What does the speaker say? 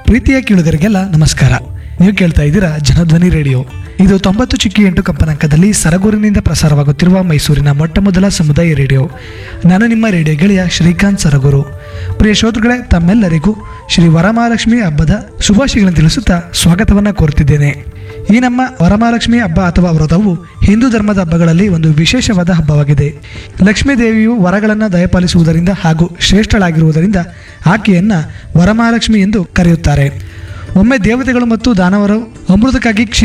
ಪ್ರೀತಿಯ ಕೇಳುಗರಿಗೆಲ್ಲ ನಮಸ್ಕಾರ ನೀವು ಕೇಳ್ತಾ ಇದ್ದೀರಾ ಜನಧ್ವನಿ ರೇಡಿಯೋ ಇದು ತೊಂಬತ್ತು ಚಿಕ್ಕಿ ಎಂಟು ಕಂಪನಾಂಕದಲ್ಲಿ ಸರಗೂರಿನಿಂದ ಪ್ರಸಾರವಾಗುತ್ತಿರುವ ಮೈಸೂರಿನ ಮೊಟ್ಟ ಮೊದಲ ಸಮುದಾಯ ರೇಡಿಯೋ ನಾನು ನಿಮ್ಮ ರೇಡಿಯೋ ಗೆಳೆಯ ಶ್ರೀಕಾಂತ್ ಸರಗೂರು ಪ್ರಿಯ ಶ್ರೋತೃಗಳೇ ತಮ್ಮೆಲ್ಲರಿಗೂ ಶ್ರೀ ವರಮಹಾಲಕ್ಷ್ಮಿ ಹಬ್ಬದ ಶುಭಾಶಯಗಳನ್ನು ತಿಳಿಸುತ್ತಾ ಸ್ವಾಗತವನ್ನು ಕೋರುತ್ತಿದ್ದೇನೆ ಈ ನಮ್ಮ ವರಮಹಾಲಕ್ಷ್ಮಿ ಹಬ್ಬ ಅಥವಾ ವ್ರತವು ಹಿಂದೂ ಧರ್ಮದ ಹಬ್ಬಗಳಲ್ಲಿ ಒಂದು ವಿಶೇಷವಾದ ಹಬ್ಬವಾಗಿದೆ ಲಕ್ಷ್ಮೀ ದೇವಿಯು ವರಗಳನ್ನು ದಯಪಾಲಿಸುವುದರಿಂದ ಹಾಗೂ ಶ್ರೇಷ್ಠಳಾಗಿರುವುದರಿಂದ ಆಕೆಯನ್ನ ವರಮಹಾಲಕ್ಷ್ಮಿ ಎಂದು ಕರೆಯುತ್ತಾರೆ ಒಮ್ಮೆ ದೇವತೆಗಳು ಮತ್ತು ದಾನವರು ಅಮೃತಕ್ಕಾಗಿ ಕ್ಷೀರ